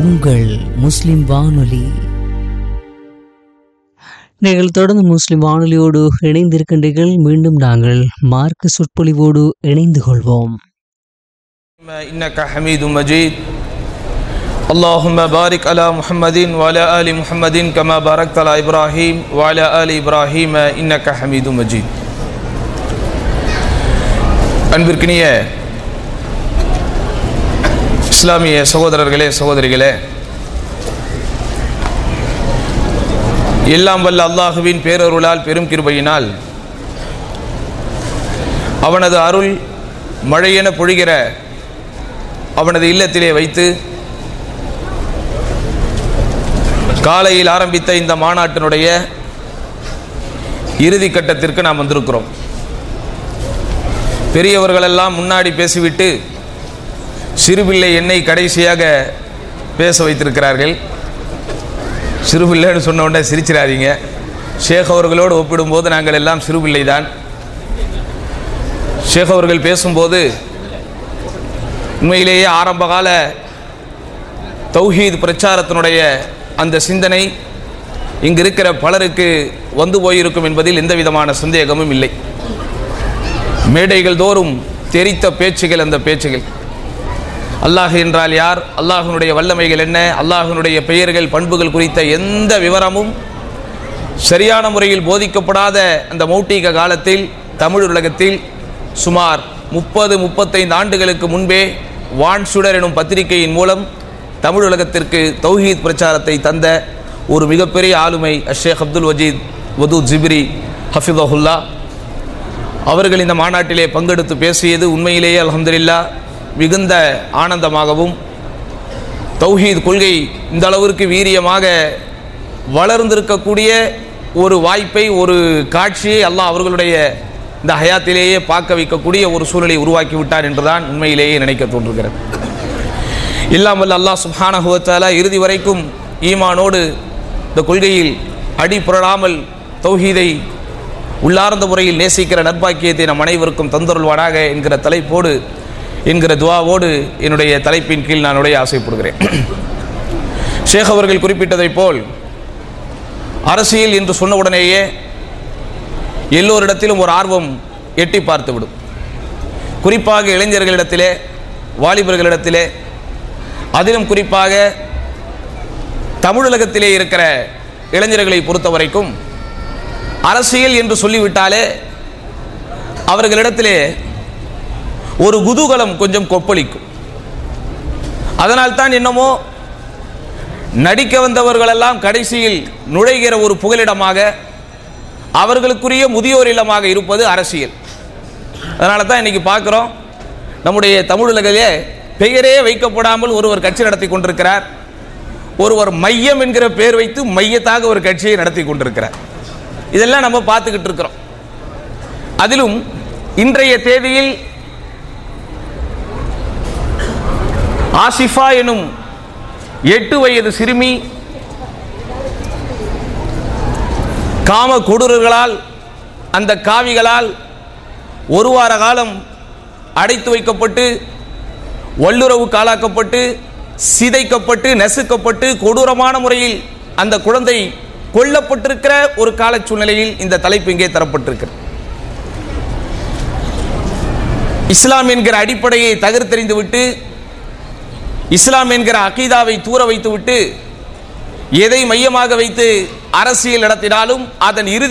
உங்கள் முஸ்லிம் வானொலி நீங்கள் தொடர்ந்து முஸ்லிம் வானொலியோடு இணைந்திருக்கின்றீர்கள் மீண்டும் நாங்கள் மார்க்க சொற்பொழிவோடு இணைந்து கொள்வோம் إنك حميد مجيد اللهم بارك على محمد وعلى آل محمد كما باركت على إبراهيم وعلى آل إبراهيم إنك حميد مجيد அன்பிற்கினிய இஸ்லாமிய சகோதரர்களே சகோதரிகளே எல்லாம் வல்ல அல்லாஹுவின் பேரருளால் பெரும் கிருபையினால் அவனது அருள் மழையென பொழிகிற அவனது இல்லத்திலே வைத்து காலையில் ஆரம்பித்த இந்த மாநாட்டினுடைய இறுதி கட்டத்திற்கு நாம் வந்திருக்கிறோம் பெரியவர்களெல்லாம் முன்னாடி பேசிவிட்டு சிறுபிள்ளை என்னை கடைசியாக பேச வைத்திருக்கிறார்கள் சிறுபிள்ளைன்னு சொன்ன உடனே சிரிச்சிடாதீங்க ஷேக் அவர்களோடு ஒப்பிடும்போது நாங்கள் எல்லாம் சிறுபிள்ளை தான் ஷேக் அவர்கள் பேசும்போது உண்மையிலேயே ஆரம்பகால தௌஹீத் பிரச்சாரத்தினுடைய அந்த சிந்தனை இங்கு இருக்கிற பலருக்கு வந்து போயிருக்கும் என்பதில் எந்த விதமான சந்தேகமும் இல்லை மேடைகள் தோறும் தெரித்த பேச்சுகள் அந்த பேச்சுகள் அல்லாஹ் என்றால் யார் அல்லாஹினுடைய வல்லமைகள் என்ன அல்லாஹினுடைய பெயர்கள் பண்புகள் குறித்த எந்த விவரமும் சரியான முறையில் போதிக்கப்படாத அந்த மௌட்டிக காலத்தில் தமிழ் உலகத்தில் சுமார் முப்பது முப்பத்தைந்து ஆண்டுகளுக்கு முன்பே வான் சுடர் எனும் பத்திரிகையின் மூலம் தமிழ் உலகத்திற்கு தௌஹீத் பிரச்சாரத்தை தந்த ஒரு மிகப்பெரிய ஆளுமை அஷேக் அப்துல் வஜீத் வதூத் ஜிப்ரி ஹஃபிதஹுல்லா அவர்கள் இந்த மாநாட்டிலே பங்கெடுத்து பேசியது உண்மையிலேயே அல்ஹம்துலில்லா மிகுந்த ஆனந்தமாகவும் தௌஹீத் கொள்கை இந்த அளவிற்கு வீரியமாக வளர்ந்திருக்கக்கூடிய ஒரு வாய்ப்பை ஒரு காட்சியை அல்லாஹ் அவர்களுடைய இந்த ஹயாத்திலேயே பார்க்க வைக்கக்கூடிய ஒரு சூழலை உருவாக்கி விட்டார் என்றுதான் உண்மையிலேயே நினைக்க தோன்றுகிறது இல்லாமல் அல்லாஹ் சுப்ஹானஹுவத்தாலா இறுதி வரைக்கும் ஈமானோடு இந்த கொள்கையில் அடி புரளாமல் தௌஹீதை உள்ளார்ந்த முறையில் நேசிக்கிற நற்பாக்கியத்தை நம் அனைவருக்கும் தந்தருள்வானாக என்கிற தலைப்போடு என்கிற துவாவோடு என்னுடைய தலைப்பின் கீழ் நான் உடைய ஆசைப்படுகிறேன் ஷேக் அவர்கள் குறிப்பிட்டதைப் போல் அரசியல் என்று சொன்ன உடனேயே எல்லோரிடத்திலும் ஒரு ஆர்வம் எட்டி பார்த்துவிடும் குறிப்பாக இளைஞர்களிடத்திலே வாலிபர்களிடத்திலே அதிலும் குறிப்பாக தமிழகத்திலே இருக்கிற இளைஞர்களை பொறுத்த வரைக்கும் அரசியல் என்று சொல்லிவிட்டாலே அவர்களிடத்திலே ஒரு குதூகலம் கொஞ்சம் கொப்பளிக்கும் அதனால்தான் என்னமோ நடிக்க வந்தவர்களெல்லாம் கடைசியில் நுழைகிற ஒரு புகலிடமாக அவர்களுக்குரிய முதியோர் இல்லமாக இருப்பது அரசியல் அதனால தான் இன்னைக்கு பார்க்குறோம் நம்முடைய தமிழகத்திலே பெயரே வைக்கப்படாமல் ஒருவர் கட்சி நடத்தி கொண்டிருக்கிறார் ஒருவர் மையம் என்கிற பெயர் வைத்து மையத்தாக ஒரு கட்சியை நடத்தி கொண்டிருக்கிறார் இதெல்லாம் நம்ம பார்த்துக்கிட்டு இருக்கிறோம் அதிலும் இன்றைய தேதியில் ஆசிஃபா எனும் எட்டு வயது சிறுமி காம கொடூரர்களால் அந்த காவிகளால் ஒரு வார காலம் அடைத்து வைக்கப்பட்டு வல்லுறவு காலாக்கப்பட்டு சிதைக்கப்பட்டு நெசுக்கப்பட்டு கொடூரமான முறையில் அந்த குழந்தை கொல்லப்பட்டிருக்கிற ஒரு கால சூழ்நிலையில் இந்த தலைப்பு இங்கே தரப்பட்டிருக்கிறது இஸ்லாம் என்கிற அடிப்படையை தகர்த்தெறிந்து விட்டு இஸ்லாம் என்கிற அகீதாவை தூர வைத்துவிட்டு எதை மையமாக வைத்து அரசியல் நடத்தினாலும் அதன் இறுதி